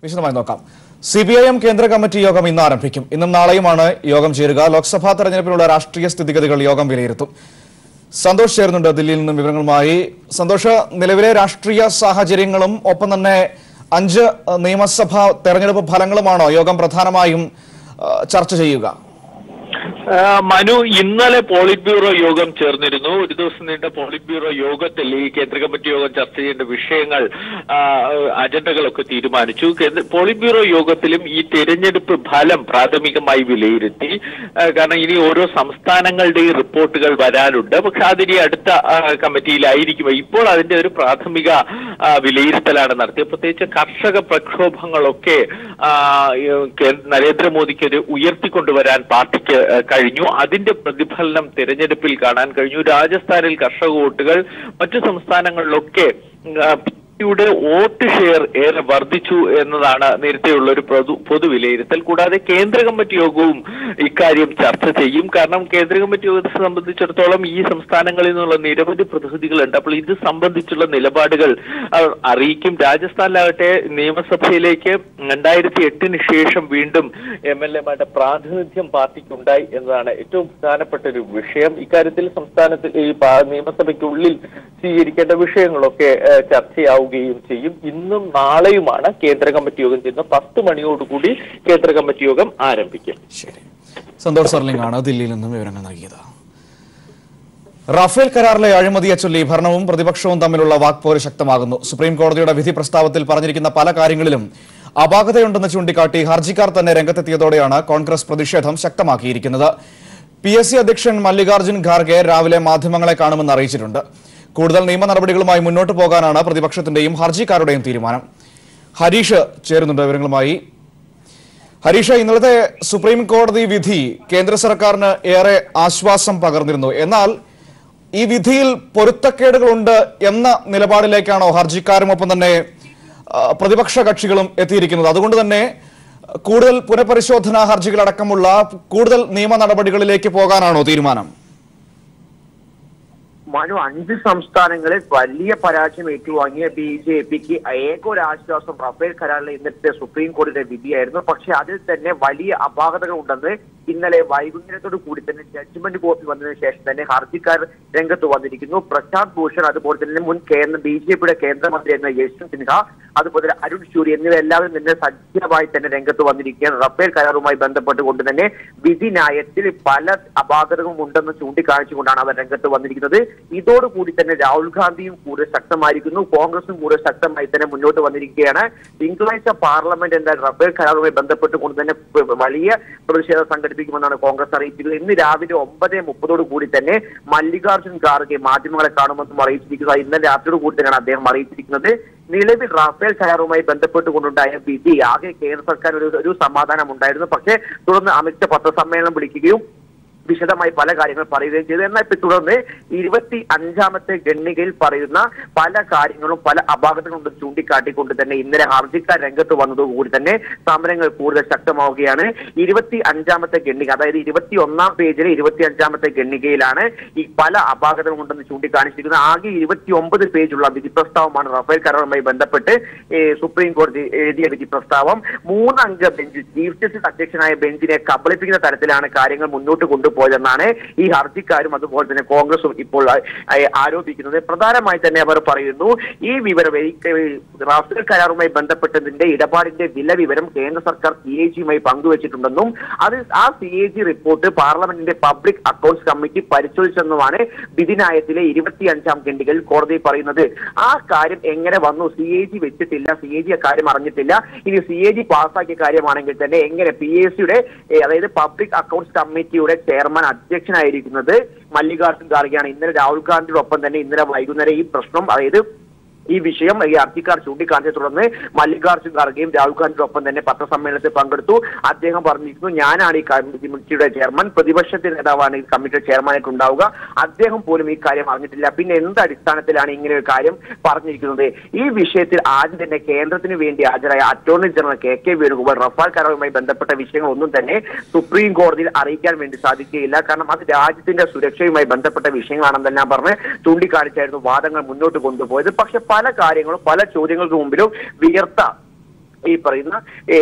വിശദമായി നോക്കാം C P I M കേന്ദ്ര കമ്മിറ്റി യോഗം ഇന്ന് ആരംഭിക്കും ഇന്നും നാളെയുമാണ് യോഗം ചേരുക ലോക്സഭാ തെരഞ്ഞെടുപ്പിനുള്ള രാഷ്ട്രീയ സ്ഥിതിഗതികൾ യോഗം വിലയിരുത്തും സന്തോഷ് ചേരുന്നുണ്ട് ദില്ലിയിൽ നിന്നും വിവരങ്ങളുമായി സന്തോഷ് നിലവിലെ രാഷ്ട്രീയ സാഹചര്യങ്ങളും ഒപ്പം തന്നെ അഞ്ച് അഹ്, നിയമസഭാ തെരഞ്ഞെടുപ്പ് ഫലങ്ങളുമാണോ യോഗം പ്രധാനമായും അഹ്, ചർച്ച ചെയ്യുക ആ, മനു ഇന്നലെ പോളിറ്റ് ബ്യൂറോ യോഗം ചേർന്നിരുന്നു ഒരു ദിവസം നീണ്ട പോളിറ്റ് ബ്യൂറോ യോഗത്തിൽ ഈ കേന്ദ്ര കമ്മിറ്റി യോഗം ചർച്ച ചെയ്യേണ്ട വിഷയങ്ങൾ ആ, അജണ്ടകളൊക്കെ തീരുമാനിച്ചു കേന്ദ്ര- പോളിറ്റ് ബ്യൂറോ യോഗത്തിലും ഈ തെരഞ്ഞെടുപ്പ് ഫലം പ്രാഥമികമായി വിലയിരുത്തി ആ, കാരണം ഇനി ഓരോ സംസ്ഥാനങ്ങളുടെയും റിപ്പോർട്ടുകൾ വരാനുണ്ട് പക്ഷെ അതിനി അടുത്ത ആ, കമ്മിറ്റിയിലായിരിക്കും ഇപ്പോൾ അതിന്റെ ഒരു പ്രാഥമിക ആ, വിലയിരുത്തലാണ് നടത്തിയത് പ്രത്യേകിച്ച് കർഷക പ്രക്ഷോഭങ്ങളൊക്കെ ആ, ഈ കേ- നരേന്ദ്രമോദിക്ക് ഒരു ഉയർത്തിക്കൊണ്ടുവരാൻ പാർട്ടിക്ക് ആ, കഴിഞ്ഞു അതിന്റെ പ്രതിഫലനം തെരഞ്ഞെടുപ്പിൽ കാണാൻ കഴിഞ്ഞു രാജസ്ഥാനിൽ കർഷക വോട്ടുകൾ മറ്റു സംസ്ഥാനങ്ങളിലൊക്കെ ആ, യുടെ വോട്ട് ഷെയർ ഏറെ വർദ്ധിച്ചു എന്നതാണ് നേരത്തെയുള്ള ഒരു പൊതു പൊതുവിലയിരുത്തൽ കൂടാതെ കേന്ദ്ര കമ്മിറ്റി യോഗവും ഇക്കാര്യം ചർച്ച ചെയ്യും കാരണം കേന്ദ്ര കമ്മിറ്റി യോഗത്തെ സംബന്ധിച്ചിടത്തോളം ഈ സംസ്ഥാനങ്ങളിൽ നിന്നുള്ള നിരവധി പ്രതിനിധികളുണ്ട് അപ്പോൾ ഇത് സംബന്ധിച്ചുള്ള നിലപാടുകൾ അവർ അറിയിക്കും രാജസ്ഥാനിലാകട്ടെ നിയമസഭയിലേക്ക് രണ്ടായിരത്തി എട്ടിന് ശേഷം വീണ്ടും എം എൽ എമാരുടെ പ്രാതിനിധ്യം പാർട്ടിക്കുണ്ടായി എന്നതാണ് ഏറ്റവും പ്രധാനപ്പെട്ട ഒരു വിഷയം ഇക്കാര്യത്തിൽ സംസ്ഥാനത്തിൽ ഈ പാ- നിയമസഭയ്ക്കുള്ളിൽ സ്വീകരിക്കേണ്ട വിഷയങ്ങളൊക്കെ ഏഹ്, ചർച്ചയാവുകയും ചെയ്യും ഇന്നും നാളെയുമാണ് കേന്ദ്ര കമ്മിറ്റി യോഗം ചെയ്യുന്നത് പത്ത് മണിയോടുകൂടി കേന്ദ്ര കമ്മിറ്റി യോഗം ആരംഭിക്കും ശരി സന്തോഷ് സർലിംഗ് ആണ് ദില്ലിയിൽ നിന്നും വിവരങ്ങൾ നൽകിയത് റഫേൽ കരാറിലെ അഴിമതിയെ ചൊല്ലി ഭരണവും പ്രതിപക്ഷവും തമ്മിലുള്ള വാക്പോര് ശക്തമാകുന്നു സുപ്രീം കോടതിയുടെ വിധി പ്രസ്താവത്തിൽ പറഞ്ഞിരിക്കുന്ന പല കാര്യങ്ങളിലും അപാകതയുണ്ടെന്ന് ചൂണ്ടിക്കാട്ടി ഹർജിക്കാർ തന്നെ രംഗത്തെത്തിയതോടെയാണ് കോൺഗ്രസ് പ്രതിഷേധം ശക്തമാക്കിയിരിക്കുന്നത് പി എസ് സി അധ്യക്ഷൻ മല്ലികാർജ്ജുൻ ഖാർഗെ രാവിലെ മാധ്യമങ്ങളെ കാണുമെന്ന് അറിയിച്ചിട്ടുണ്ട് കൂടുതൽ നിയമ നടപടികളുമായി മുന്നോട്ട് പോകാനാണ് പ്രതിപക്ഷത്തിന്റെയും ഹർജിക്കാരുടെയും തീരുമാനം ഹരീഷ് ചേരുന്നുണ്ട് വിവരങ്ങളുമായി ഹരീഷ ഇന്നലത്തെ സുപ്രീം കോടതി വിധി കേന്ദ്ര സർക്കാരിന് ഏറെ ആശ്വാസം പകർന്നിരുന്നു എന്നാൽ ഈ വിധിയിൽ പൊരുത്തക്കേടുകളുണ്ട് എന്ന നിലപാടിലേക്കാണോ ഹർജിക്കാരും ഒപ്പം തന്നെ ആ, പ്രതിപക്ഷ കക്ഷികളും എത്തിയിരിക്കുന്നത് അതുകൊണ്ട് തന്നെ കൂടുതൽ പുനഃപരിശോധനാ ഹർജികളടക്കമുള്ള കൂടുതൽ നിയമ നടപടികളിലേക്ക് പോകാനാണോ തീരുമാനം മനു അഞ്ച് സംസ്ഥാനങ്ങളിൽ വലിയ പരാജയം ഏറ്റുവാങ്ങിയ ബി ജെ പിക്ക് ഏകൊരാശ്വാസം റഫേൽ കരാറിലെ ഇന്നത്തെ സുപ്രീം കോടതിയുടെ വിധിയായിരുന്നു പക്ഷെ അതിൽ തന്നെ വലിയ അപാകതകൾ ഉണ്ടെന്ന് ഇന്നലെ വൈകുന്നേരത്തോടു കൂടി തന്നെ ജഡ്ജ്മെന്റ് കോപ്പി വന്നതിന് ശേഷം തന്നെ ഹർജിക്കാർ രംഗത്ത് വന്നിരിക്കുന്നു പ്രശാന്ത് ഭൂഷൺ അതുപോലെ തന്നെ മുൻ കേന്ദ്ര ബി ജെ പിയുടെ കേന്ദ്രമന്ത്രിയായിരുന്ന യശ്വന്ത് സിൻഹ അതുപോലെ തന്നെ അരുൺ ഷൂരി എന്നിവ എല്ലാവരും തന്നെ സജീവമായി തന്നെ രംഗത്ത് വന്നിരിക്കുകയാണ് റഫേൽ കരാറുമായി ബന്ധപ്പെട്ടുകൊണ്ട് തന്നെ വിധി ന്യായത്തിൽ പല അപാകതകളും ഉണ്ടെന്ന് ചൂണ്ടിക്കാണിച്ചുകൊണ്ടാണ് അവർ രംഗത്ത് വന്നിരിക്കുന്നത് ഇതോടുകൂടി തന്നെ രാഹുൽ ഗാന്ധിയും കൂടുതൽ ശക്തമായിരിക്കുന്നു കോൺഗ്രസും കൂടുതൽ ശക്തമായി തന്നെ മുന്നോട്ട് വന്നിരിക്കുകയാണ് തിങ്കളാഴ്ച പാർലമെന്റ് എന്താ റഫേൽ കരാറുമായി ബന്ധപ്പെട്ടുകൊണ്ട് തന്നെ വലിയ പ്രതിഷേധം സംഘടിപ്പിക്കുമെന്നാണ് കോൺഗ്രസ് അറിയിച്ചിരിക്കുന്നത് ഇന്ന് രാവിലെ ഒമ്പത് മുപ്പതോടു കൂടി തന്നെ മല്ലികാർജ്ജുൻ ഖാർഗെ മാധ്യമങ്ങളെ കാണുമെന്നും അറിയിച്ചിരിക്കുക ഇന്നലെ രാത്രിയോട് കൂടി തന്നെയാണ് അദ്ദേഹം അറിയിച്ചിരിക്കുന്നത് നിലവിൽ റാഫേൽ കരാറുമായി ബന്ധപ്പെട്ടുകൊണ്ടുണ്ടായ വിധി ആകെ കേന്ദ്ര സർക്കാർ ഒരു ഒരു സമാധാനം ഉണ്ടായിരുന്നു പക്ഷേ തുടർന്ന് അമിത് പത്രസമ്മേളനം വിളിക്കുകയും വിശദമായി പല കാര്യങ്ങൾ പറയുകയും ചെയ്തു എന്നാൽ ഇപ്പൊ തുടർന്ന് ഇരുപത്തി അഞ്ചാമത്തെ ഗണ്ണികയിൽ പറയുന്ന പല കാര്യങ്ങളും പല അപാകതകളും ഉണ്ടെന്ന് ചൂണ്ടിക്കാട്ടിക്കൊണ്ട് തന്നെ ഇന്നലെ ഹർജിക്കാർ രംഗത്ത് വന്നതോടുകൂടി തന്നെ സമരങ്ങൾ കൂടുതൽ ശക്തമാവുകയാണ് ഇരുപത്തി അഞ്ചാമത്തെ ഗണ്ണിക അതായത് ഇരുപത്തി ഒന്നാം പേജിലെ ഇരുപത്തി അഞ്ചാമത്തെ ഗണ്ണികയിലാണ് ഈ പല അപാകതകളും ഉണ്ടെന്ന് ചൂണ്ടിക്കാണിച്ചിരിക്കുന്നത് ആകെ ഇരുപത്തി ഒമ്പത് പേജുള്ള വിധി പ്രസ്താവമാണ് റഫേൽ കരാറുമായി ബന്ധപ്പെട്ട് ഏ, സുപ്രീം കോടതി എഴുതിയ വിധി പ്രസ്താവം മൂന്നംഗ ബെഞ്ച് ചീഫ് ജസ്റ്റിസ് അധ്യക്ഷനായ ബെഞ്ചിനെ കബളിപ്പിക്കുന്ന തരത്തിലാണ് കാര്യങ്ങൾ മുന്നോട്ട് കൊണ്ടുപോയതെന്നാണ് ഈ ഹർജിക്കാരും അതുപോലെ തന്നെ കോൺഗ്രസും ഇപ്പോൾ ആ, ആ, ആരോപിക്കുന്നത് പ്രധാനമായി തന്നെ അവർ പറയുന്നു ഈ വിവരം ഈ, ഏ, റാഫേൽ കരാറുമായി ബന്ധപ്പെട്ടതിന്റെ ഇടപാടിന്റെ വില വിവരം കേന്ദ്ര സർക്കാർ സി എ ജിയുമായി പങ്കുവച്ചിട്ടുണ്ടെന്നും അത് ആ സി എ ജി റിപ്പോർട്ട് പാർലമെന്റിന്റെ പബ്ലിക് അക്കൗണ്ട്സ് കമ്മിറ്റി പരിശോധിച്ചെന്നുമാണ് വിധിന്യായത്തിലെ ഇരുപത്തി അഞ്ചാം ഖണ്ഡികയിൽ കോടതി പറയുന്നത് ആ കാര്യം എങ്ങനെ വന്നു സി എ ജി വെച്ചിട്ടില്ല സി എ ജി ആ കാര്യം അറിഞ്ഞിട്ടില്ല ഇനി സി എ ജി പാസ്സാക്കിയ കാര്യമാണെങ്കിൽ തന്നെ എങ്ങനെ പി എസ് സിയുടെ അതായത് പബ്ലിക് അക്കൗണ്ട്സ് കമ്മിറ്റിയുടെ ചെയർമാൻ അധ്യക്ഷനായിരിക്കുന്നത് മല്ലികാർജ്ജുൻ ഖാർഗെയാണ് ഇന്നലെ രാഹുൽ ഗാന്ധിയോടൊപ്പം തന്നെ ഇന്നലെ വൈകുന്നേരം ഈ പ്രശ്നം അതായത് ഈ വിഷയം ഈ ഹർജിക്കാർ ചൂണ്ടിക്കാണിച്ചെ തുടർന്ന് മല്ലികാർജ്ജുൻ ഖാർഗെയും രാഹുൽ ഗാന്ധിയോടൊപ്പം തന്നെ പത്രസമ്മേളനത്തിൽ പങ്കെടുത്തു അദ്ദേഹം പറഞ്ഞിരിക്കുന്നു ഞാനാണ് ഈ കമ്മിറ്റിയുടെ ചെയർമാൻ പ്രതിപക്ഷത്തിന്റെ നേതാവാണ് ഈ കമ്മിറ്റിയുടെ ചെയർമാനായിട്ട് ഉണ്ടാവുക അദ്ദേഹം പോലും ഈ കാര്യം അറിഞ്ഞിട്ടില്ല പിന്നെ എന്ത് അടിസ്ഥാനത്തിലാണ് ഇങ്ങനെ ഒരു കാര്യം പറഞ്ഞിരിക്കുന്നത് ഈ വിഷയത്തിൽ ആദ്യം തന്നെ കേന്ദ്രത്തിന് വേണ്ടി ഹാജരായ attorney general K K Venugopal Rafale കരാറുമായി ബന്ധപ്പെട്ട വിഷയങ്ങളൊന്നും തന്നെ സുപ്രീം കോടതിയിൽ അറിയിക്കാൻ വേണ്ടി സാധിക്കുകയില്ല കാരണം അത് രാജ്യത്തിന്റെ സുരക്ഷയുമായി ബന്ധപ്പെട്ട വിഷയങ്ങളാണെന്നെല്ലാം പറഞ്ഞ് ചൂണ്ടിക്കാണിച്ചായിരുന്നു വാദങ്ങൾ മുന്നോട്ട് കൊണ്ടുപോയത് പക്ഷെ പല കാര്യങ്ങളും പല ചോദ്യങ്ങൾക്ക് മുമ്പിലും വിയർത്ത ഈ പറയുന്ന ഏ,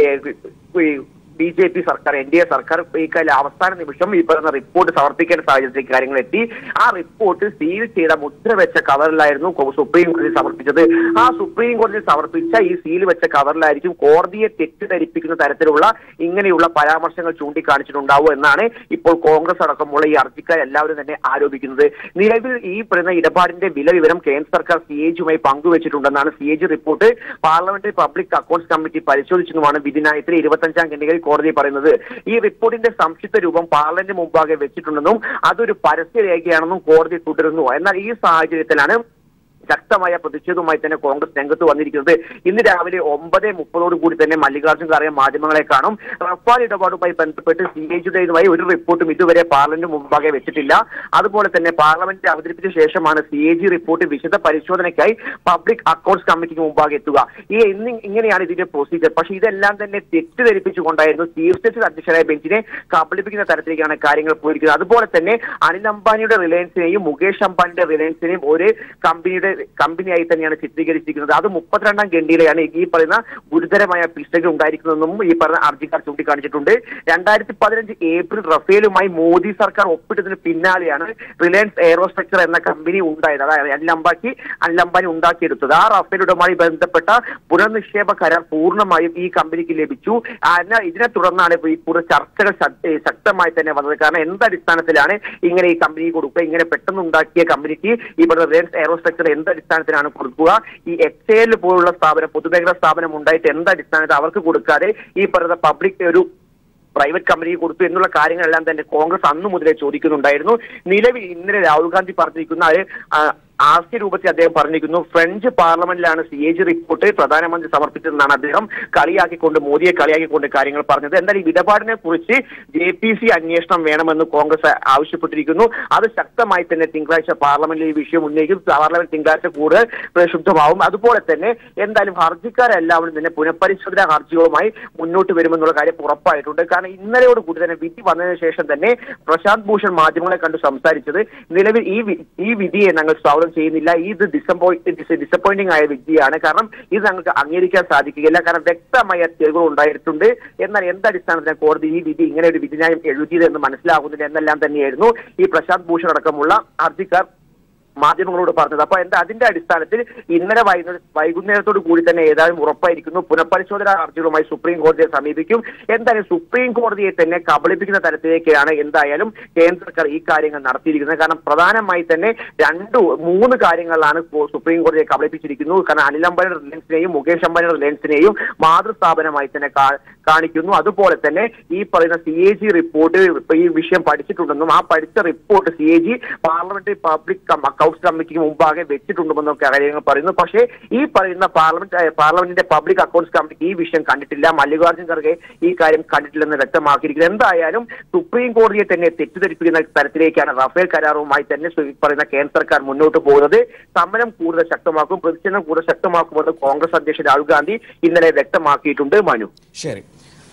ഈ ബി ജെ പി സർക്കാർ എൻ ഡി എ സർക്കാർ ഈ കാര്യം അവസാന നിമിഷം ഈ പറയുന്ന റിപ്പോർട്ട് സമർപ്പിക്കേണ്ട സാഹചര്യത്തിലേക്ക് കാര്യങ്ങൾ എത്തി ആ റിപ്പോർട്ട് സീൽ ചെയ്ത മുദ്ര വെച്ച കവറിലായിരുന്നു കോ- സുപ്രീം കോടതി സമർപ്പിച്ചത് ആ സുപ്രീം കോടതി സമർപ്പിച്ച ഈ സീൽ വെച്ച കവറിലായിരിക്കും കോടതിയെ തെറ്റിദ്ധരിപ്പിക്കുന്ന തരത്തിലുള്ള ഇങ്ങനെയുള്ള പരാമർശങ്ങൾ ചൂണ്ടിക്കാണിച്ചിട്ടുണ്ടാവും എന്നാണ് ഇപ്പോൾ കോൺഗ്രസ് അടക്കമുള്ള ഈ ഹർജിക്കാർ എല്ലാവരും തന്നെ ആരോപിക്കുന്നത് നിലവിൽ ഈ പറയുന്ന ഇടപാടിന്റെ വില വിവരം കേന്ദ്ര സർക്കാർ സി എ ജിയുമായി പങ്കുവച്ചിട്ടുണ്ടെന്നാണ് C A G report parliamentary public accounts committee പരിശോധിച്ചെന്നുമാണ് വിധിനായത്തിൽ ഇരുപത്തഞ്ചാം ഖണ്ഡികയിൽ കോടതി പറയുന്നത് ഈ റിപ്പോർട്ടിന്റെ സംക്ഷിപ്ത രൂപം പാർലമെന്റ് മുമ്പാകെ വെച്ചിട്ടുണ്ടെന്നും അതൊരു പരസ്യ രേഖയാണെന്നും കോടതി തുടരുന്നു എന്നാൽ ഈ സാഹചര്യത്തിലാണ് ശക്തമായ പ്രതിഷേധവുമായി തന്നെ കോൺഗ്രസ് രംഗത്ത് വന്നിരിക്കുന്നത് ഇന്ന് രാവിലെ ഒമ്പത് മുപ്പതോടു കൂടി തന്നെ മല്ലികാർജ്ജുൻ ഖാർഗെ മാധ്യമങ്ങളെ കാണും റഫാൽ ഇടപാടുമായി ബന്ധപ്പെട്ട് സി എ ജിയുടേതുമായി ഒരു റിപ്പോർട്ടും ഇതുവരെ പാർലമെന്റ് മുമ്പാകെ വെച്ചിട്ടില്ല അതുപോലെ തന്നെ പാർലമെന്റിൽ അവതരിപ്പിച്ച ശേഷമാണ് സി എ ജി റിപ്പോർട്ട് വിശദ പരിശോധനയ്ക്കായി പബ്ലിക് അക്കൗണ്ട്സ് കമ്മിറ്റിക്ക് മുമ്പാകെ എത്തുക ഈ ഇന്ന് ഇങ്ങനെയാണ് ഇതിന്റെ പ്രൊസീജിയർ പക്ഷേ ഇതെല്ലാം തന്നെ തെറ്റിദ്ധരിപ്പിച്ചുകൊണ്ടായിരുന്നു ചീഫ് ജസ്റ്റിസ് അധ്യക്ഷനായ ബെഞ്ചിനെ കബളിപ്പിക്കുന്ന തരത്തിലേക്കാണ് കാര്യങ്ങൾ പോയിരിക്കുന്നത് അതുപോലെ തന്നെ അനിൽ അംബാനിയുടെ റിലയൻസിനെയും മുകേഷ് അംബാനിയുടെ റിലയൻസിനെയും ഒരു കമ്പനിയുടെ കമ്പനിയായി തന്നെയാണ് ചിത്രീകരിച്ചിരിക്കുന്നത് അത് മുപ്പത്തിരണ്ടാം ഗണ്ടിയിലെയാണ് ഈ പറയുന്ന ഗുരുതരമായ പിശകുകൾ ഉണ്ടായിരിക്കുന്നതെന്നും ഈ പറയുന്ന ഹർജിക്കാർ ചൂണ്ടിക്കാണിച്ചിട്ടുണ്ട് രണ്ടായിരത്തി പതിനഞ്ച് ഏപ്രിൽ റഫേലുമായി മോദി സർക്കാർ ഒപ്പിട്ടതിന് പിന്നാലെയാണ് റിലയൻസ് എയറോസ്ട്രക്ചർ എന്ന കമ്പനി ഉണ്ടായത് അതായത് അനിൽ അംബാക്കി അനിൽ അംബാനി ഉണ്ടാക്കിയെടുത്തത് ആ റഫേലുമായി ബന്ധപ്പെട്ട പുനർനിക്ഷേപ കരാർ പൂർണ്ണമായും ഈ കമ്പനിക്ക് ലഭിച്ചു ആ, എന്നാൽ ഇതിനെ തുടർന്നാണ് ഈ കൂടുതൽ ചർച്ചകൾ ശക്ത- ശക്തമായി തന്നെ വന്നത് കാരണം എന്ത് അടിസ്ഥാനത്തിലാണ് ഇങ്ങനെ ഈ കമ്പനി കൊടുക്കുക ഇങ്ങനെ പെട്ടെന്ന് ഉണ്ടാക്കിയ കമ്പനിക്ക് ഈ പറയുന്ന റിലയൻസ് എയറോസ്ട്രക്ചർ എന്ത് അടിസ്ഥാനത്തിലാണ് കൊടുക്കുക ഈ എച്ച് എൽ പോലുള്ള സ്ഥാപനം പൊതുമേഖലാ സ്ഥാപനം ഉണ്ടായിട്ട് എന്ത് അടിസ്ഥാനത്തിൽ അവർക്ക് കൊടുക്കാതെ ഈ പറയുന്ന പബ്ലിക് ഒരു പ്രൈവറ്റ് കമ്പനിക്ക് കൊടുത്തു എന്നുള്ള കാര്യങ്ങളെല്ലാം തന്നെ കോൺഗ്രസ് അന്നു മുതലേ ചോദിക്കുന്നുണ്ടായിരുന്നു നിലവിൽ ഇന്നലെ രാഹുൽ ഗാന്ധി പറഞ്ഞിരിക്കുന്ന അത് ആ, ആസ്യ രൂപത്തിൽ അദ്ദേഹം പറഞ്ഞിരിക്കുന്നു ഫ്രഞ്ച് പാർലമെന്റിലാണ് സി എ ജി റിപ്പോർട്ട് പ്രധാനമന്ത്രി സമർപ്പിച്ചതെന്നാണ് അദ്ദേഹം കളിയാക്കിക്കൊണ്ട് മോദിയെ കളിയാക്കിക്കൊണ്ട് കാര്യങ്ങൾ പറഞ്ഞത് എന്നാൽ ഈ ഇടപാടിനെ കുറിച്ച് ജെ പി സി അന്വേഷണം വേണമെന്ന് കോൺഗ്രസ് ആവശ്യപ്പെട്ടിരിക്കുന്നു അത് ശക്തമായി തന്നെ തിങ്കളാഴ്ച പാർലമെന്റിൽ ഈ വിഷയം ഉന്നയിക്കും പാർലമെന്റ് തിങ്കളാഴ്ച കൂടുതൽ പ്രക്ഷുബ്ധമാവും അതുപോലെ തന്നെ എന്തായാലും ഹർജിക്കാരെല്ലാവരും തന്നെ പുനഃപരിശോധനാ ഹർജികളുമായി മുന്നോട്ട് വരുമെന്നുള്ള കാര്യം ഉറപ്പായിട്ടുണ്ട് കാരണം ഇന്നലെയോട് കൂടി തന്നെ വിധി വന്നതിന് ശേഷം തന്നെ പ്രശാന്ത് ഭൂഷൺ മാധ്യമങ്ങളെ കണ്ടു സംസാരിച്ചത് നിലവിൽ ഈ വി- ഈ വിധിയെ ഞങ്ങൾ സ്വാഗതം ചെയ്യുന്നില്ല ഇത് ഡിസപ്പോയിന്റ് ഡിസപ്പോയിന്റിംഗ് ആയ വിധിയാണ് കാരണം ഇത് ഞങ്ങൾക്ക് അംഗീകരിക്കാൻ സാധിക്കുകയില്ല കാരണം വ്യക്തമായ തെളിവുകൾ ഉണ്ടായിട്ടുണ്ട് എന്നാൽ എന്തടിസ്ഥാനത്തിലാണ് കോടതി ഈ വിധി ഇങ്ങനെ ഒരു വിധിന്യായം എഴുതിയത് എന്ന് മനസ്സിലാകുന്നില്ല എന്നെല്ലാം തന്നെയായിരുന്നു ഈ പ്രശാന്ത് ഭൂഷൺ അടക്കമുള്ള ഹർജിക്കാർ മാധ്യമങ്ങളോട് പറഞ്ഞത് അപ്പൊ എന്താ അതിന്റെ അടിസ്ഥാനത്തിൽ ഇന്നലെ വൈകുന്നേര വൈകുന്നേരത്തോട് കൂടി തന്നെ ഏതായാലും ഉറപ്പായിരിക്കുന്നു പുനഃപരിശോധനാ ഹർജികളുമായി സുപ്രീം കോടതിയെ സമീപിക്കും എന്തായാലും സുപ്രീം കോടതിയെ തന്നെ കബളിപ്പിക്കുന്ന തരത്തിലേക്കാണ് എന്തായാലും കേന്ദ്ര സർക്കാർ ഈ കാര്യങ്ങൾ നടത്തിയിരിക്കുന്നത് കാരണം പ്രധാനമായി തന്നെ രണ്ട് മൂന്ന് കാര്യങ്ങളിലാണ് കോ- സുപ്രീം കോടതിയെ കബളിപ്പിച്ചിരിക്കുന്നു കാരണം അനിൽ അംബാനിയുടെ റിലയൻസിനെയും മുകേഷ് അംബാനിയുടെ റിലയൻസിനെയും മാതൃസ്ഥാപനമായി തന്നെ കാ- കാണിക്കുന്നു അതുപോലെ തന്നെ ഈ പറയുന്ന സി എ ജി റിപ്പോർട്ട് ഈ വിഷയം പഠിച്ചിട്ടുണ്ടെന്നും ആ പഠിച്ച report C A G parliamentary public accounts കമ്മിറ്റിക്ക് മുമ്പാകെ വെച്ചിട്ടുണ്ടെന്നൊക്കെ കാര്യങ്ങൾ പറയുന്നു പക്ഷേ ഈ പറയുന്ന പാർലമെന്റ് ഏഹ് പാർലമെന്റിന്റെ പബ്ലിക് അക്കൗണ്ട്സ് കമ്മിറ്റി ഈ വിഷയം കണ്ടിട്ടില്ല മല്ലികാർജ്ജുൻ ഖർഗെ ഈ കാര്യം കണ്ടിട്ടില്ലെന്ന് വ്യക്തമാക്കിയിരിക്കുന്നത് എന്തായാലും സുപ്രീം കോടതിയെ തന്നെ തെറ്റിദ്ധരിപ്പിക്കുന്ന തരത്തിലേക്കാണ് റഫേൽ കരാറുമായി തന്നെ സു- ഈ പറയുന്ന കേന്ദ്ര സർക്കാർ മുന്നോട്ട് പോകുന്നത് സമരം കൂടുതൽ ശക്തമാക്കും പ്രതിഷേധം കൂടുതൽ ശക്തമാക്കുമെന്ന് കോൺഗ്രസ് അധ്യക്ഷൻ രാഹുൽ ഗാന്ധി ഇന്നലെ വ്യക്തമാക്കിയിട്ടുണ്ട് മനു ശരി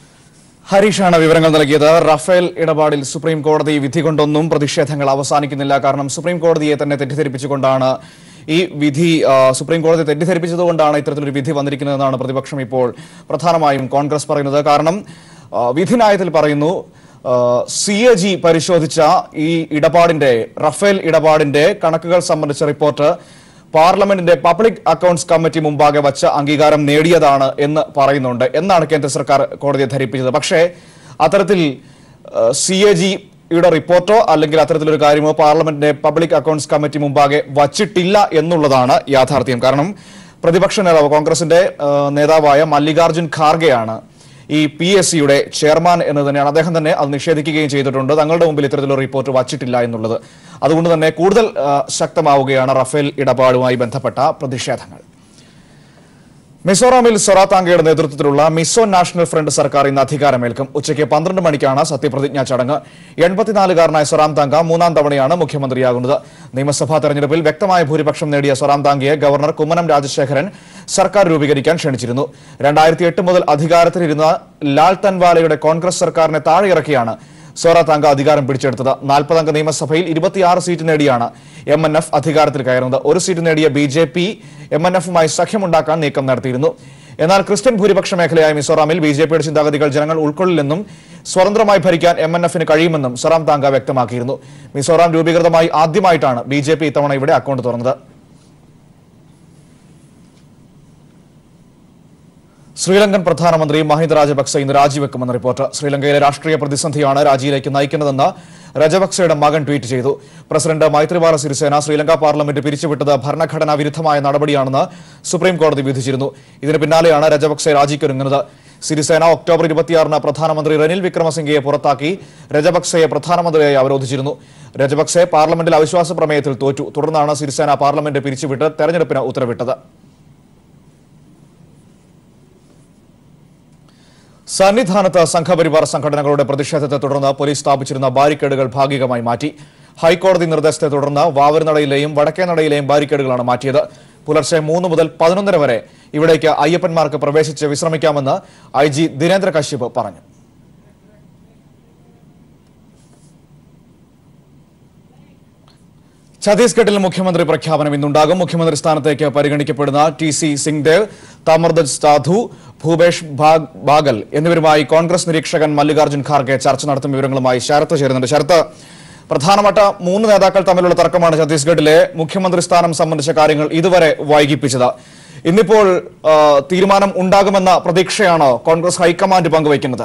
ഹരീഷാണ് വിവരങ്ങൾ നൽകിയത് റഫേൽ ഇടപാടിൽ സുപ്രീം കോടതി വിധി കൊണ്ടൊന്നും പ്രതിഷേധങ്ങൾ അവസാനിക്കുന്നില്ല കാരണം സുപ്രീം കോടതിയെ തന്നെ തെറ്റിദ്ധരിപ്പിച്ചുകൊണ്ടാണ് ഈ വിധി ആ, സുപ്രീം കോടതി തെറ്റിദ്ധരിപ്പിച്ചതുകൊണ്ടാണ് ഇത്തരത്തിലൊരു വിധി വന്നിരിക്കുന്നതെന്നാണ് പ്രതിപക്ഷം ഇപ്പോൾ പ്രധാനമായും കോൺഗ്രസ് പറയുന്നത് കാരണം ആ, വിധിന്യായത്തിൽ പറയുന്നു സി എ ജി പരിശോധിച്ച ഈ ഇടപാടിന്റെ റഫേൽ ഇടപാടിന്റെ കണക്കുകൾ സംബന്ധിച്ച റിപ്പോർട്ട് പാർലമെന്റിന്റെ പബ്ലിക് അക്കൗണ്ട്സ് കമ്മിറ്റി മുമ്പാകെ വച്ച അംഗീകാരം നേടിയതാണ് എന്ന് പറയുന്നുണ്ട് എന്നാണ് കേന്ദ്ര സർക്കാർ കോടതിയെ ധരിപ്പിച്ചത് പക്ഷേ അത്തരത്തിൽ സി എ ജിയുടെ റിപ്പോർട്ടോ അല്ലെങ്കിൽ അത്തരത്തിലൊരു കാര്യമോ പാർലമെന്റിന്റെ പബ്ലിക് അക്കൗണ്ട്സ് കമ്മിറ്റി മുമ്പാകെ വച്ചിട്ടില്ല എന്നുള്ളതാണ് യാഥാർത്ഥ്യം കാരണം പ്രതിപക്ഷ നേതാവ് കോൺഗ്രസിന്റെ ആ, നേതാവായ മല്ലികാർജുൻ ഖാർഗെയാണ് ഈ പി എസ് സിയുടെ ചെയർമാൻ എന്ന് തന്നെയാണ് അദ്ദേഹം തന്നെ അത് നിഷേധിക്കുകയും ചെയ്തിട്ടുണ്ട് തങ്ങളുടെ മുമ്പിൽ ഇത്തരത്തിലൊരു റിപ്പോർട്ട് വച്ചിട്ടില്ല എന്നുള്ളത് അതുകൊണ്ട് തന്നെ കൂടുതൽ ആ, ശക്തമാവുകയാണ് റഫേൽ ഇടപാടുമായി ബന്ധപ്പെട്ട പ്രതിഷേധങ്ങൾ മിസോറാമിൽ സൊറാതാങ്കയുടെ നേതൃത്വത്തിലുള്ള മിസോ നാഷണൽ ഫ്രണ്ട് സർക്കാർ ഇന്ന് അധികാരമേൽക്കും ഉച്ചയ്ക്ക് പന്ത്രണ്ട് മണിക്കാണ് സത്യപ്രതിജ്ഞാ ചടങ്ങ് എൺപത്തിനാലുകാരനായ സൊറാം താങ്ക മൂന്നാം തവണയാണ് മുഖ്യമന്ത്രിയാകുന്നത് നിയമസഭാ തെരഞ്ഞെടുപ്പിൽ വ്യക്തമായ ഭൂരിപക്ഷം നേടിയ സൊറാം താങ്കയെ ഗവർണർ കുമ്മനം രാജശേഖരൻ സർക്കാർ രൂപീകരിക്കാൻ ക്ഷണിച്ചിരുന്നു രണ്ടായിരത്തി എട്ട് മുതൽ അധികാരത്തിലിരുന്ന ലാൽ തൻവാലയുടെ കോൺഗ്രസ് സർക്കാരിനെ താഴെയിറക്കിയാണ് സോറ താങ്ക അധികാരം പിടിച്ചെടുത്തത് നാൽപ്പതംഗ നിയമസഭയിൽ ഇരുപത്തിയാറ് സീറ്റ് നേടിയാണ് എം എൻ എഫ് അധികാരത്തിൽ കയറുന്നത് ഒരു സീറ്റ് നേടിയ B J P M N എഫുമായി സഖ്യമുണ്ടാക്കാൻ നീക്കം നടത്തിയിരുന്നു എന്നാൽ ക്രിസ്ത്യൻ ഭൂരിപക്ഷ മേഖലയായ മിസോറാമിൽ ബി ജെ പിയുടെ ചിന്താഗതികൾ ജനങ്ങൾ ഉൾക്കൊള്ളില്ലെന്നും സ്വതന്ത്രമായി ഭരിക്കാൻ എം എൻ എഫിന് കഴിയുമെന്നും സറാം താങ്ക വ്യക്തമാക്കിയിരുന്നു മിസോറാം രൂപീകൃതമായി ആദ്യമായിട്ടാണ് ബി ജെ പി ഇത്തവണ ഇവിടെ അക്കൗണ്ട് തുറന്നത് ശ്രീലങ്കൻ പ്രധാനമന്ത്രി മഹിന്ദ രാജപക്സെ ഇന്ന് രാജിവെക്കുമെന്ന് റിപ്പോർട്ട് ശ്രീലങ്കയിലെ രാഷ്ട്രീയ പ്രതിസന്ധിയാണ് രാജിയിലേക്ക് നയിക്കുന്നതെന്ന് രജപക്സെയുടെ മകൻ ട്വീറ്റ് ചെയ്തു പ്രസിഡന്റ് മൈത്രിപാല സിരിസേന ശ്രീലങ്ക പാർലമെന്റ് പിരിച്ചുവിട്ടത് ഭരണഘടനാ വിരുദ്ധമായ നടപടിയാണെന്ന് സുപ്രീം കോടതി വിധിച്ചിരുന്നു ഇതിന് പിന്നാലെയാണ് രജപക്സെ രാജിക്കൊരുങ്ങുന്നത് സിരിസേന ഒക്ടോബർ ഇരുപത്തിയാറിന് പ്രധാനമന്ത്രി റനിൽ വിക്രമസിംഗയെ പുറത്താക്കി രജപക്സെയെ പ്രധാനമന്ത്രിയായി അവരോധിച്ചിരുന്നു രജപക്സെ പാർലമെന്റിൽ അവിശ്വാസ പ്രമേയത്തിൽ തോറ്റു തുടർന്നാണ് സിരിസേന പാർലമെന്റ് പിരിച്ചുവിട്ട് തെരഞ്ഞെടുപ്പിന് ഉത്തരവിട്ടത് സന്നിധാനത്ത് സംഘപരിവാർ സംഘടനകളുടെ പ്രതിഷേധത്തെ തുടർന്ന് പോലീസ് സ്ഥാപിച്ചിരുന്ന ബാരിക്കേഡുകൾ ഭാഗികമായി മാറ്റി ഹൈക്കോടതി നിർദ്ദേശത്തെ തുടർന്ന് വാവൂർനടയിലെയും വടക്കേനടയിലെയും ബാരിക്കേഡുകളാണ് മാറ്റിയത് പുലർച്ചെ മൂന്ന് മുതൽ പതിനൊന്നര വരെ ഇവിടേക്ക് അയ്യപ്പന്മാർക്ക് പ്രവേശിച്ച് വിശ്രമിക്കാമെന്ന് ഐ ജി ദിനേന്ദ്ര കശ്യപ് പറഞ്ഞു ഛത്തീസ്ഗഡിൽ മുഖ്യമന്ത്രി പ്രഖ്യാപനം ഇന്നുണ്ടാകും മുഖ്യമന്ത്രി സ്ഥാനത്തേക്ക് പരിഗണിക്കപ്പെടുന്ന ടി സി സിംഗ്ദേവ് താമർദജ് സാധു ഭൂപേഷ് ഭാഗ് ബാഗൽ എന്നിവരുമായി കോൺഗ്രസ് നിരീക്ഷകൻ മല്ലികാർജ്ജുൻ ഖാർഗെ ചർച്ച നടത്തും വിവരങ്ങളുമായി ശരത്ത് ചേരുന്നുണ്ട് ശരത്ത് പ്രധാനപ്പെട്ട മൂന്ന് നേതാക്കൾ തമ്മിലുള്ള തർക്കമാണ് ഛത്തീസ്ഗഡിലെ മുഖ്യമന്ത്രി സ്ഥാനം സംബന്ധിച്ച കാര്യങ്ങൾ ഇതുവരെ വൈകിപ്പിച്ചത് ഇന്നിപ്പോൾ ആ, തീരുമാനം ഉണ്ടാകുമെന്ന പ്രതീക്ഷയാണോ കോൺഗ്രസ് ഹൈക്കമാൻഡ് പങ്കുവയ്ക്കുന്നത്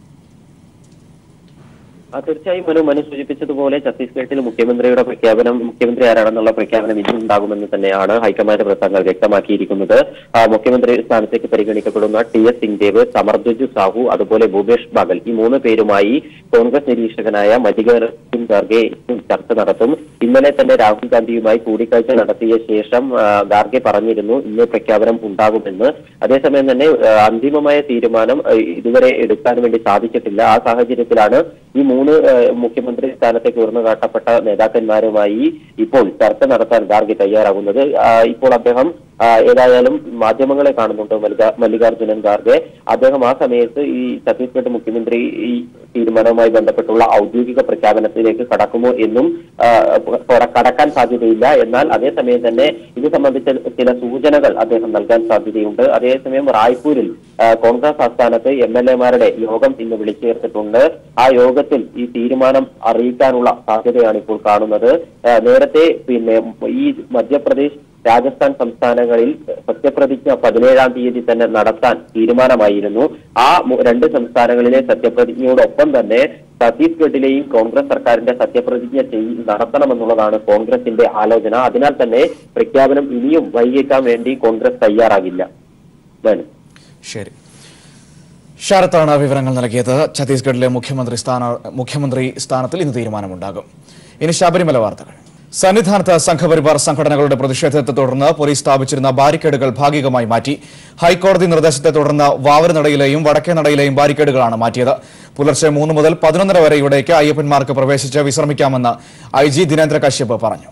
ആ, തീർച്ചയായും മനു മനു സൂചിപ്പിച്ചതുപോലെ ഛത്തീസ്ഗഡിൽ മുഖ്യമന്ത്രിയുടെ പ്രഖ്യാപനം മുഖ്യമന്ത്രി ആരാണെന്നുള്ള പ്രഖ്യാപനം ഇന്നുണ്ടാകുമെന്ന് തന്നെയാണ് ഹൈക്കമാൻഡ് വൃത്തങ്ങൾ വ്യക്തമാക്കിയിരിക്കുന്നത് ആ, മുഖ്യമന്ത്രി സ്ഥാനത്തേക്ക് പരിഗണിക്കപ്പെടുന്ന ടി എസ് സിംഗ്ദേവ് സമർദ്ദജു സാഹു അതുപോലെ ഭൂപേഷ് ബാഗൽ ഈ മൂന്ന് പേരുമായി കോൺഗ്രസ് നിരീക്ഷകനായ മല്ലികാർജുൻ ഖാർഗെ ചർച്ച നടത്തും ഇന്നലെ തന്നെ രാഹുൽ ഗാന്ധിയുമായി കൂടിക്കാഴ്ച നടത്തിയ ശേഷം ആ, ഖാർഗെ പറഞ്ഞിരുന്നു ഇന്ന് പ്രഖ്യാപനം ഉണ്ടാകുമെന്ന് അതേസമയം തന്നെ ആ, അന്തിമമായ തീരുമാനം ആ, ഇതുവരെ എടുക്കാൻ വേണ്ടി സാധിച്ചിട്ടില്ല ആ സാഹചര്യത്തിലാണ് ഈ മൂന്ന് ആ, മുഖ്യമന്ത്രി സ്ഥാനത്തേക്ക് ഉയർന്നു കാട്ടപ്പെട്ട നേതാക്കന്മാരുമായി ഇപ്പോൾ ചർച്ച നടത്താൻ ഖാർഗെ തയ്യാറാകുന്നത് ആ, ഇപ്പോൾ അദ്ദേഹം ആ, ഏതായാലും മാധ്യമങ്ങളെ കാണുന്നുണ്ട് മല്ലികാ- മല്ലികാർജുനൻ ഖാർഗെ അദ്ദേഹം ആ സമയത്ത് ഈ ഛത്തീസ്ഗഡ് മുഖ്യമന്ത്രി ഈ തീരുമാനവുമായി ബന്ധപ്പെട്ടുള്ള ഔദ്യോഗിക പ്രഖ്യാപനത്തിലേക്ക് കടക്കുമോ എന്നും ആ, കട- കടക്കാൻ സാധ്യതയില്ല എന്നാൽ അതേസമയം തന്നെ ഇത് സംബന്ധിച്ച ചില സൂചനകൾ അദ്ദേഹം നൽകാൻ സാധ്യതയുണ്ട് അതേസമയം റായ്പൂരിൽ ആ, കോൺഗ്രസ് ആസ്ഥാനത്ത് എം എൽ എമാരുടെ യോഗം ഇന്ന് വിളിച്ചു ചേർത്തിട്ടുണ്ട് ആ യോഗത്തിൽ ഈ തീരുമാനം അറിയിക്കാനുള്ള സാധ്യതയാണ് ഇപ്പോൾ കാണുന്നത് ആ, നേരത്തെ പിന്നെ ഈ മധ്യപ്രദേശ് രാജസ്ഥാൻ സംസ്ഥാനങ്ങളിൽ സത്യപ്രതിജ്ഞ പതിനേഴാം തീയതി തന്നെ നടത്താൻ തീരുമാനമായിരുന്നു ആ മു- രണ്ട് സംസ്ഥാനങ്ങളിലെ സത്യപ്രതിജ്ഞയോടൊപ്പം തന്നെ ഛത്തീസ്ഗഡിലെയും കോൺഗ്രസ് സർക്കാരിന്റെ സത്യപ്രതിജ്ഞ ചെയ് നടത്തണമെന്നുള്ളതാണ് കോൺഗ്രസിന്റെ ആലോചന അതിനാൽ തന്നെ പ്രഖ്യാപനം ഇനിയും വൈകിക്കാൻ വേണ്ടി കോൺഗ്രസ് തയ്യാറാകില്ല മനു ശരി ശരത്താണ് വിവരങ്ങൾ നൽകിയത് ഛത്തീസ്ഗഡിലെ മുഖ്യമന്ത്രി സ്ഥാന മുഖ്യമന്ത്രി സ്ഥാനത്തിൽ ഇന്ന് തീരുമാനമുണ്ടാകും ഇനി ശബരിമല വാർത്തകൾ സന്നിധാനത്ത് സംഘപരിവാർ സംഘടനകളുടെ പ്രതിഷേധത്തെ തുടർന്ന് പോലീസ് സ്ഥാപിച്ചിരുന്ന ബാരിക്കേഡുകൾ ഭാഗികമായി മാറ്റി ഹൈക്കോടതി നിർദ്ദേശത്തെ തുടർന്ന് വാവരനടയിലെയും വടക്കേ നടയിലെയും ബാരിക്കേഡുകളാണ് മാറ്റിയത് പുലർച്ചെ മൂന്ന് മുതൽ പതിനൊന്നര വരെ ഇവിടേക്ക് അയ്യപ്പന്മാർക്ക് പ്രവേശിച്ച് വിശ്രമിക്കാമെന്ന് ഐ ജി ദിനേന്ദ്ര കശ്യപ് പറഞ്ഞു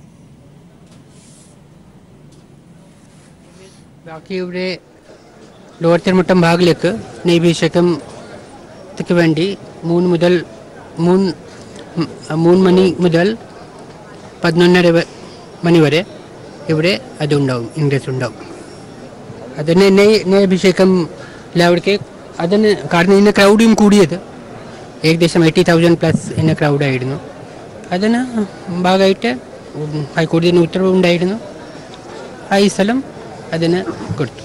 ബാക്കി ഇവിടെ ലോവർ തിരുമുട്ടം ഭാഗിലേക്ക് നെയ്ഭിഷേകത്തിന് വേണ്ടി മൂന്ന് മുതൽ മൂന്ന് ഉം, മൂന്ന് മണി മുതൽ പതിനൊന്നര വ- മണി വരെ ഇവിടെ അതുണ്ടാവും ഇൻട്രസ്റ്റ് ഉണ്ടാവും അതിന് നെയ് നെയ്ഭിഷേകം എല്ലാവിടേക്ക് അതിന് കാരണം ഇന്ന് ക്രൗഡും കൂടിയത് ഏകദേശം എയ്റ്റി തൗസൻഡ് പ്ലസ് ഇന്ന് ക്രൗഡായിരുന്നു അതിന് ഭാഗമായിട്ട് ഉം, ഹൈക്കോടതിന് ഉത്തരവ് ഉണ്ടായിരുന്നു ആ ഈ സ്ഥലം അതിന് കൊടുത്തു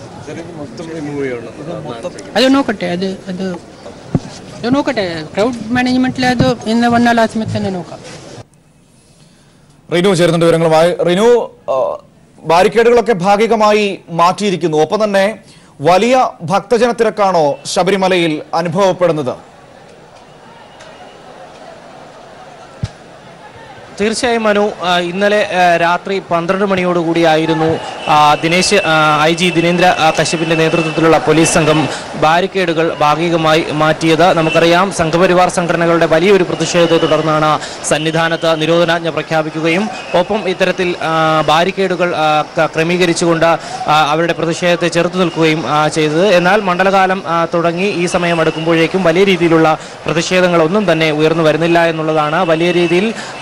അത് നോക്കട്ടെ അത് അത് അത് നോക്കട്ടെ ക്രൗഡ് മാനേജ്മെന്റിൽ അത് ഇന്ന് വന്നാൽ ആ സമയത്ത് തന്നെ നോക്കാം റിനു ചേരുന്നുണ്ട് വിവരങ്ങളുമായി റിനു ആ, ബാരിക്കേഡുകളൊക്കെ ഭാഗികമായി മാറ്റിയിരിക്കുന്നു ഒപ്പം തന്നെ വലിയ ഭക്തജന തിരക്കാണോ ശബരിമലയിൽ അനുഭവപ്പെടുന്നത് തീർച്ചയായും മനു ആ, ഇന്നലെ ആ, രാത്രി പന്ത്രണ്ട് മണിയോടുകൂടിയായിരുന്നു ആ, ദിനേശ് ആ, ഐ ജി ദിനേന്ദ്ര ആ, കശ്യപിന്റെ നേതൃത്വത്തിലുള്ള പോലീസ് സംഘം ബാരിക്കേഡുകൾ ഭാഗികമായി മാറ്റിയത് നമുക്കറിയാം സംഘപരിവാർ സംഘടനകളുടെ വലിയൊരു പ്രതിഷേധത്തെ തുടർന്നാണ് സന്നിധാനത്ത് നിരോധനാജ്ഞ പ്രഖ്യാപിക്കുകയും ഒപ്പം ഇത്തരത്തിൽ ആ, ബാരിക്കേഡുകൾ ആ, ക- ക്രമീകരിച്ചുകൊണ്ട് ആ, അവരുടെ പ്രതിഷേധത്തെ ചെറുത്തു നിൽക്കുകയും ആ, ചെയ്തത് എന്നാൽ മണ്ഡലകാലം ആ, തുടങ്ങി ഈ സമയം അടുക്കുമ്പോഴേക്കും വലിയ രീതിയിലുള്ള പ്രതിഷേധങ്ങളൊന്നും തന്നെ ഉയർന്നു വരുന്നില്ല എന്നുള്ളതാണ് വലിയ രീതിയിൽ ആ,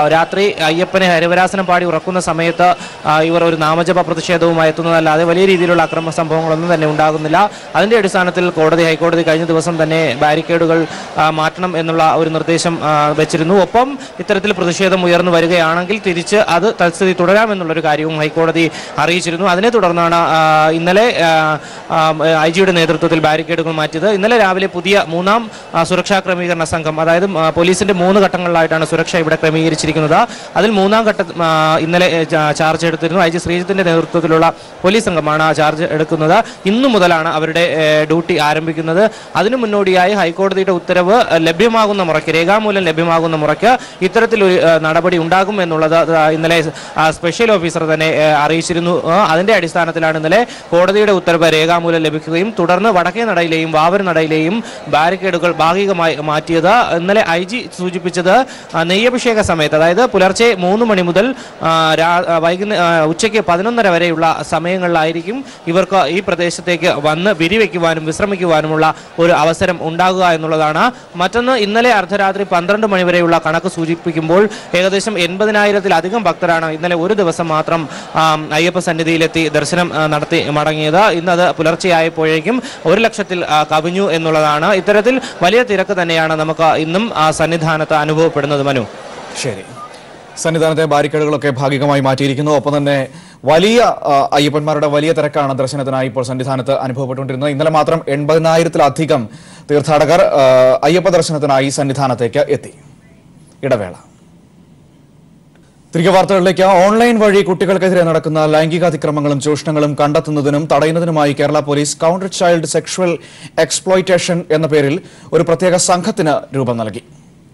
രാത്രി അയ്യപ്പനെ ഹരിവരാസനം പാടി ഉറക്കുന്ന സമയത്ത് ആ, ഇവർ ഒരു നാമജപ പ്രതിഷേധവുമായി എത്തുന്നതല്ലാതെ വലിയ രീതിയിലുള്ള അക്രമ സംഭവങ്ങളൊന്നും തന്നെ ഉണ്ടാകുന്നില്ല അതിന്റെ അടിസ്ഥാനത്തിൽ കോടതി ഹൈക്കോടതി കഴിഞ്ഞ ദിവസം തന്നെ ബാരിക്കേഡുകൾ ആ, മാറ്റണം എന്നുള്ള ഒരു നിർദ്ദേശം ആ, വെച്ചിരുന്നു ഒപ്പം ഇത്തരത്തിൽ പ്രതിഷേധം ഉയർന്നു വരികയാണെങ്കിൽ തിരിച്ച് അത് തൽസ്ഥിതി തുടരാമെന്നുള്ളൊരു കാര്യവും ഹൈക്കോടതി അറിയിച്ചിരുന്നു അതിനെ തുടർന്നാണ് ആ, ഇന്നലെ ഐ ജിയുടെ നേതൃത്വത്തിൽ ബാരിക്കേഡുകൾ മാറ്റിയത് ഇന്നലെ രാവിലെ പുതിയ മൂന്നാം ആ, സുരക്ഷാ ക്രമീകരണ സംഘം അതായത് ആ, പോലീസിന്റെ മൂന്ന് ഘട്ടങ്ങളിലായിട്ടാണ് സുരക്ഷ ഇവിടെ ക്രമീകരിച്ചിരിക്കുന്നത് അതിൽ മൂന്നാം ഘട്ട ആ, ഇന്നലെ ഏ, ചാ- ചാർജ് എടുത്തിരുന്നു ഐ ജി ശ്രീജിത്തിന്റെ നേതൃത്വത്തിലുള്ള പോലീസ് സംഘമാണ് ആ ചാർജ് എടുക്കുന്നത് ഇന്നു മുതലാണ് അവരുടെ ഏ, ഡ്യൂട്ടി ആരംഭിക്കുന്നത് അതിനു മുന്നോടിയായി ഹൈക്കോടതിയുടെ ഉത്തരവ് ഏ, ലഭ്യമാകുന്ന മുറയ്ക്ക് രേഖാമൂലം ലഭ്യമാകുന്ന മുറയ്ക്ക് ഇത്തരത്തിലൊരു ഏ, നടപടി ഉണ്ടാകും എന്നുള്ളത് ആ, ഇന്നലെ ആ, സ്പെഷ്യൽ ഓഫീസർ തന്നെ ഏ, അറിയിച്ചിരുന്നു ആ, അതിന്റെ അടിസ്ഥാനത്തിലാണ് ഇന്നലെ കോടതിയുടെ ഉത്തരവ് രേഖാമൂലം ലഭിക്കുകയും തുടർന്ന് വടക്കേ നടയിലെയും വാവർ നടയിലെയും ബാരിക്കേഡുകൾ ഭാഗികമായി മാറ്റിയത് ഇന്നലെ ഐ ജി സൂചിപ്പിച്ചത് ആ, നെയ്യഭിഷേക സമയത്ത് അതായത് പുലർച്ചെ മൂന്ന് മണി മുതൽ ആ, രാ- ആ, വൈകുന്നേ ആ, ഉച്ചയ്ക്ക് പതിനൊന്നര വരെയുള്ള സമയങ്ങളിലായിരിക്കും ഇവർക്ക് ഈ പ്രദേശത്തേക്ക് വന്ന് വിരിവെക്കുവാനും വിശ്രമിക്കുവാനുമുള്ള ഒരു അവസരം ഉണ്ടാകുക എന്നുള്ളതാണ് മറ്റൊന്ന് ഇന്നലെ അർദ്ധരാത്രി പന്ത്രണ്ട് മണി വരെയുള്ള കണക്ക് സൂചിപ്പിക്കുമ്പോൾ ഏകദേശം എൺപതിനായിരത്തിലധികം ഭക്തരാണ് ഇന്നലെ ഒരു ദിവസം മാത്രം ആം, അയ്യപ്പ സന്നിധിയിലെത്തി ദർശനം ആ, നടത്തി മടങ്ങിയത് ഇന്നത് പുലർച്ചെയായപ്പോഴേക്കും ഒരു ലക്ഷത്തിൽ ആ, കവിഞ്ഞു എന്നുള്ളതാണ് ഇത്തരത്തിൽ വലിയ തിരക്ക് തന്നെയാണ് നമുക്ക് ഇന്നും ആ സന്നിധാനത്ത് അനുഭവപ്പെടുന്നത് മനു ശരി സന്നിധാനത്തെ ബാരിക്കേഡുകളൊക്കെ ഭാഗികമായി മാറ്റിയിരിക്കുന്നു ഒപ്പം തന്നെ വലിയ ആ, അയ്യപ്പന്മാരുടെ വലിയ തിരക്കാണ് ദർശനത്തിനായി ഇപ്പോൾ സന്നിധാനത്ത് അനുഭവപ്പെട്ടുകൊണ്ടിരുന്നത് ഇന്നലെ മാത്രം എൺപതിനായിരത്തിലധികം തീർത്ഥാടകർ ആ, അയ്യപ്പ ദർശനത്തിനായി സന്നിധാനത്തേക്ക് എത്തി ഇടവേള തിരികെ വാർത്തകളിലേക്ക് ഓൺലൈൻ വഴി കുട്ടികൾക്കെതിരെ നടക്കുന്ന ലൈംഗിക അതിക്രമങ്ങളും ചൂഷണങ്ങളും കണ്ടെത്തുന്നതിനും തടയുന്നതിനുമായി Kerala police counter child sexual exploitation എന്ന പേരിൽ ഒരു പ്രത്യേക സംഘത്തിന് രൂപം നൽകി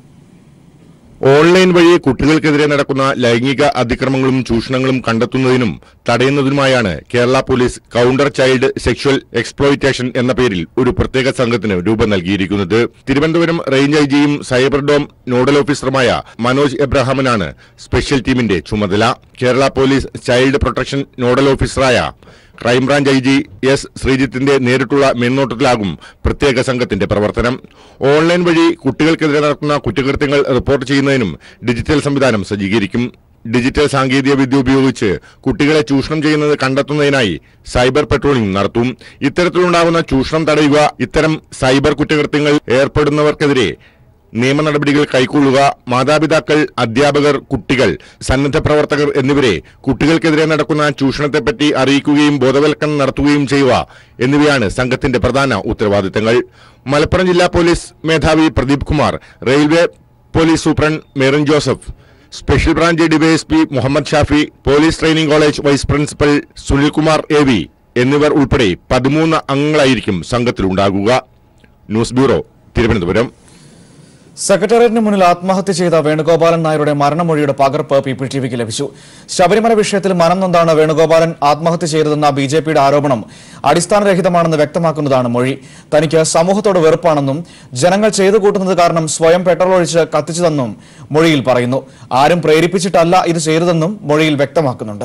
ഓൺലൈൻ വഴി കുട്ടികൾക്കെതിരെ നടക്കുന്ന ലൈംഗിക അതിക്രമങ്ങളും ചൂഷണങ്ങളും കണ്ടെത്തുന്നതിനും തടയുന്നതിനുമായാണ് Kerala police counter child sexual exploitation എന്ന പേരിൽ ഒരു പ്രത്യേക സംഘത്തിന് രൂപം നൽകിയിരിക്കുന്നത് തിരുവനന്തപുരം റേഞ്ച് ഐ ജിയും സൈബർ ഡോം നോഡൽ ഓഫീസറുമായ മനോജ് എബ്രഹാമനാണ് സ്പെഷ്യൽ ടീമിന്റെ ചുമതല Kerala police child protection nodal ഓഫീസറായ ക്രൈംബ്രാഞ്ച് ഐ ജി എസ് ശ്രീജിത്തിന്റെ നേരിട്ടുള്ള മേൽനോട്ടത്തിലാകും പ്രത്യേക സംഘത്തിന്റെ പ്രവർത്തനം ഓൺലൈൻ വഴി കുട്ടികൾക്കെതിരെ നടക്കുന്ന കുറ്റകൃത്യങ്ങൾ റിപ്പോർട്ട് ചെയ്യുന്നതിനും ഡിജിറ്റൽ സംവിധാനം സജ്ജീകരിക്കും ഡിജിറ്റൽ സാങ്കേതിക വിദ്യ ഉപയോഗിച്ച് കുട്ടികളെ ചൂഷണം ചെയ്യുന്നത് കണ്ടെത്തുന്നതിനായി സൈബർ പെട്രോളിംഗ് നടത്തും ഇത്തരത്തിലുണ്ടാകുന്ന ചൂഷണം തടയുക ഇത്തരം സൈബർ കുറ്റകൃത്യങ്ങൾ ഏർപ്പെടുന്നവർക്കെതിരെ നിയമ നടപടികൾ കൈക്കൊള്ളുക മാതാപിതാക്കൾ അധ്യാപകർ കുട്ടികൾ സന്നദ്ധ പ്രവർത്തകർ എന്നിവരെ കുട്ടികൾക്കെതിരെ നടക്കുന്ന ചൂഷണത്തെപ്പറ്റി അറിയിക്കുകയും ബോധവൽക്കരണം നടത്തുകയും ചെയ്യുക എന്നിവയാണ് സംഘത്തിന്റെ പ്രധാന ഉത്തരവാദിത്തങ്ങൾ മലപ്പുറം ജില്ലാ പോലീസ് മേധാവി Pradeep Kumar railway police superintendent Merin Joseph special branch DYSP Muhammad Shafi police training college vice principal Sunilkumar A V എന്നിവർ ഉൾപ്പെടെ പതിമൂന്ന് അംഗങ്ങളായിരിക്കും സംഘത്തിലുണ്ടാകുക ന്യൂസ് ബ്യൂറോ തിരുവനന്തപുരം സെക്രട്ടേറിയറ്റിന് മുന്നിൽ ആത്മഹത്യ ചെയ്ത വേണുഗോപാലൻ നായരുടെ മരണമൊഴിയുടെ പകർപ്പ് പീപ്പിൾ ടിവിക്ക് ലഭിച്ചു ശബരിമല വിഷയത്തിൽ മനം നൊന്താണ് വേണുഗോപാലൻ ആത്മഹത്യ ചെയ്തതെന്ന ബി ജെ പിയുടെ ആരോപണം അടിസ്ഥാനരഹിതമാണെന്ന് വ്യക്തമാക്കുന്നതാണ് മൊഴി തനിക്ക് സമൂഹത്തോട് വെറുപ്പാണെന്നും ജനങ്ങൾ ചെയ്തു കൂട്ടുന്നത് കാരണം സ്വയം പെട്രോൾ ഒഴിച്ച് കത്തിച്ചതെന്നും മൊഴിയിൽ പറയുന്നു ആരും പ്രേരിപ്പിച്ചിട്ടല്ല ഇത് ചെയ്തതെന്നും മൊഴിയിൽ വ്യക്തമാക്കുന്നുണ്ട്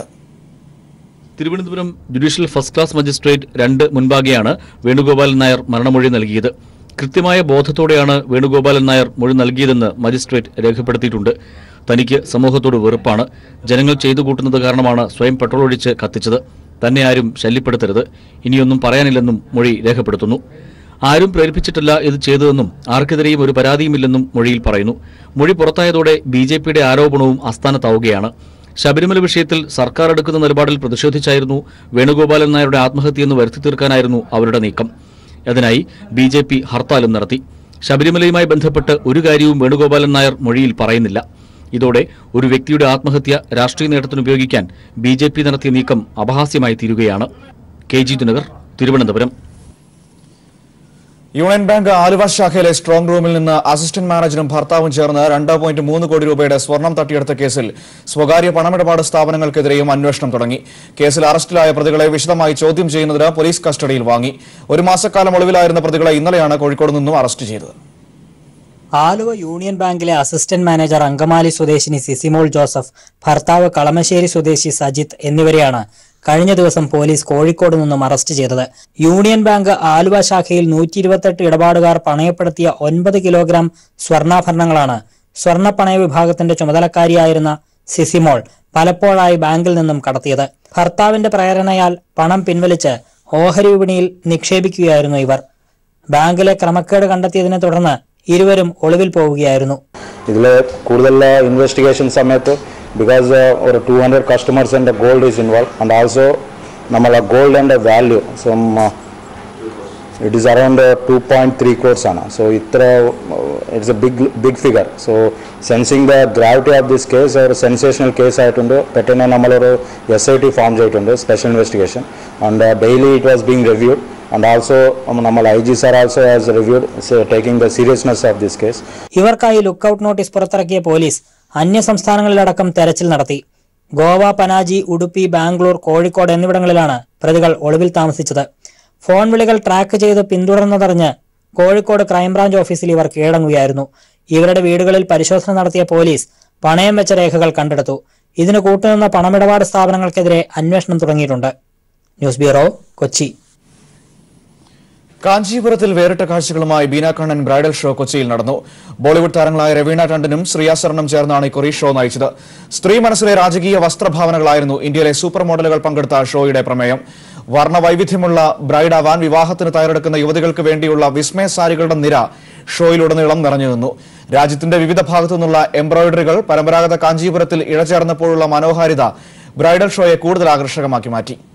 Thiruvananthapuram judicial first class magistrate രണ്ട് മുൻപാകെയാണ് വേണുഗോപാലൻ നായർ മരണമൊഴി നൽകിയത് കൃത്യമായ ബോധത്തോടെയാണ് വേണുഗോപാലൻ നായർ മൊഴി നൽകിയതെന്ന് മജിസ്ട്രേറ്റ് രേഖപ്പെടുത്തിയിട്ടുണ്ട് തനിക്ക് സമൂഹത്തോട് വെറുപ്പാണ് ജനങ്ങൾ ചെയ്തു കൂട്ടുന്നത് കാരണമാണ് സ്വയം പെട്രോൾ ഒഴിച്ച് കത്തിച്ചത് തന്നെ ആരും ശല്യപ്പെടുത്തരുത് ഇനിയൊന്നും പറയാനില്ലെന്നും മൊഴി രേഖപ്പെടുത്തുന്നു ആരും പ്രേരിപ്പിച്ചിട്ടല്ല ഇത് ചെയ്തതെന്നും ആർക്കെതിരെയും ഒരു പരാതിയുമില്ലെന്നും മൊഴിയിൽ പറയുന്നു മൊഴി പുറത്തായതോടെ ബി ജെ പിയുടെ ആരോപണവും അസ്ഥാനത്താവുകയാണ് ശബരിമല വിഷയത്തിൽ സർക്കാർ എടുക്കുന്ന നിലപാടിൽ പ്രതിഷേധിച്ചായിരുന്നു വേണുഗോപാലൻ നായരുടെ ആത്മഹത്യയെന്ന് വരുത്തി തീർക്കാനായിരുന്നു അവരുടെ നീക്കം അതിനായി ബി ജെ പി ഹർത്താലും നടത്തി ശബരിമലയുമായി ബന്ധപ്പെട്ട് ഒരു കാര്യവും വേണുഗോപാലൻ നായർ മൊഴിയിൽ പറയുന്നില്ല ഇതോടെ ഒരു വ്യക്തിയുടെ ആത്മഹത്യ രാഷ്ട്രീയ നേട്ടത്തിന് ഉപയോഗിക്കാൻ ബി ജെ പി നടത്തിയ നീക്കം അപഹാസ്യമായി തീരുകയാണ് K G Dinakar Thiruvananthapuram union bank Aluva ശാഖയിലെ സ്ട്രോങ് റൂമിൽ നിന്ന് അസിസ്റ്റന്റ് മാനേജറും ഭർത്താവും ചേർന്ന് രണ്ട് പോയിന്റ് മൂന്ന് കോടി രൂപയുടെ സ്വർണം തട്ടിയെടുത്ത കേസിൽ സ്വകാര്യ പണമിടപാട് സ്ഥാപനങ്ങൾക്കെതിരെയും അന്വേഷണം തുടങ്ങി കേസിൽ അറസ്റ്റിലായ പ്രതികളെ വിശദമായി ചോദ്യം ചെയ്യുന്നതിന് പോലീസ് കസ്റ്റഡിയിൽ വാങ്ങി ഒരു മാസക്കാലം ഒളിവിലായിരുന്ന പ്രതികളെ ഇന്നലെയാണ് കോഴിക്കോട് നിന്നും അറസ്റ്റ് ചെയ്തത് ആലുവ യൂണിയൻ ബാങ്കിലെ അസിസ്റ്റന്റ് മാനേജർ അങ്കമാലി സ്വദേശിനി സിസിമോൾ ജോസഫ് ഭർത്താവ് കളമശ്ശേരി സ്വദേശി സജിത്ത് എന്നിവരെയാണ് കഴിഞ്ഞ ദിവസം പോലീസ് കോഴിക്കോട് നിന്നും അറസ്റ്റ് ചെയ്തത് യൂണിയൻ ബാങ്ക് ആലുവ ശാഖയിൽ നൂറ്റി ഇരുപത്തെട്ട് ഇടപാടുകാർ പണയപ്പെടുത്തിയ ഒൻപത് കിലോഗ്രാം സ്വർണ്ണാഭരണങ്ങളാണ് സ്വർണ്ണപ്പണയ വിഭാഗത്തിന്റെ ചുമതലക്കാരിയായിരുന്ന സിസിമോൾ പലപ്പോഴായി ബാങ്കിൽ നിന്നും കടത്തിയത് ഭർത്താവിന്റെ പ്രേരണയാൽ പണം പിൻവലിച്ച് ഓഹരി വിപണിയിൽ നിക്ഷേപിക്കുകയായിരുന്നു ഇവർ ബാങ്കിലെ ക്രമക്കേട് കണ്ടെത്തിയതിനെ തുടർന്ന് ഇരുവരും ഒളിവിൽ പോവുകയായിരുന്നു ഇതിൽ കൂടുതൽ ഇൻവെസ്റ്റിഗേഷൻ സമയത്ത് ബിക്കോസ് ഒരു two hundred customers and gold is involve and also നമ്മളെ gold and value sum it is around two point three crores ആണ് സോ ഇത്ര it's a big big figure so sensing the gravity of this case ഒരു sensational case ആയിട്ടുണ്ട് പെട്ടെന്ന് നമ്മളൊരു S I T form ചെയ്തിട്ടുണ്ട് special investigation and daily it was being reviewed and also നമ്മൾ I G sir also has reviewed taking the seriousness of this case ഇവർക്കായി lookout notice പുറത്തിറക്കിയ police അന്യ സംസ്ഥാനങ്ങളിലടക്കം തെരച്ചിൽ നടത്തി ഗോവ പനാജി ഉടുപ്പി ബാംഗ്ലൂർ കോഴിക്കോട് എന്നിവിടങ്ങളിലാണ് പ്രതികൾ ഒളിവിൽ താമസിച്ചത് ഫോൺ വിളികൾ ട്രാക്ക് ചെയ്ത് പിന്തുടർന്നതറിഞ്ഞ് കോഴിക്കോട് ക്രൈംബ്രാഞ്ച് ഓഫീസിൽ ഇവർ കീഴടങ്ങുകയായിരുന്നു ഇവരുടെ വീടുകളിൽ പരിശോധന നടത്തിയ പോലീസ് പണയം വെച്ച രേഖകൾ കണ്ടെടുത്തു ഇതിന് കൂട്ടുനിന്ന പണമിടപാട് സ്ഥാപനങ്ങൾക്കെതിരെ അന്വേഷണം തുടങ്ങിയിട്ടുണ്ട് ന്യൂസ് ബ്യൂറോ കൊച്ചി കാഞ്ചീപുരത്തിൽ വേറിട്ട കാഴ്ചകളുമായി ബീന കണ്ണൻ ബ്രൈഡൽ ഷോ കൊച്ചിയിൽ നടന്നു ബോളിവുഡ് താരങ്ങളായ രവീണ ടണ്ടനും ശ്രീയാസറിനും ചേർന്നാണ് ഇക്കുറി ഷോ നയിച്ചത് സ്ത്രീ മനസ്സിലെ രാജകീയ വസ്ത്രഭാവനകളായിരുന്നു ഇന്ത്യയിലെ സൂപ്പർ മോഡലുകൾ പങ്കെടുത്ത ഷോയുടെ പ്രമേയം വർണ്ണവൈവിധ്യമുള്ള ബ്രൈഡാവാൻ വിവാഹത്തിന് തയ്യാറെടുക്കുന്ന യുവതികൾക്ക് വേണ്ടിയുള്ള വിസ്മയ സാരികളുടെ നിര ഷോയിലുടനീളം നിറഞ്ഞു നിന്നു രാജ്യത്തിന്റെ വിവിധ ഭാഗത്തു നിന്നുള്ള എംബ്രോയിഡറികൾ പരമ്പരാഗത കാഞ്ചീപുരത്തിൽ ഇഴചേർന്നപ്പോഴുള്ള മനോഹാരിത ബ്രൈഡൽ ഷോയെ കൂടുതൽ ആകർഷകമാക്കി മാറ്റി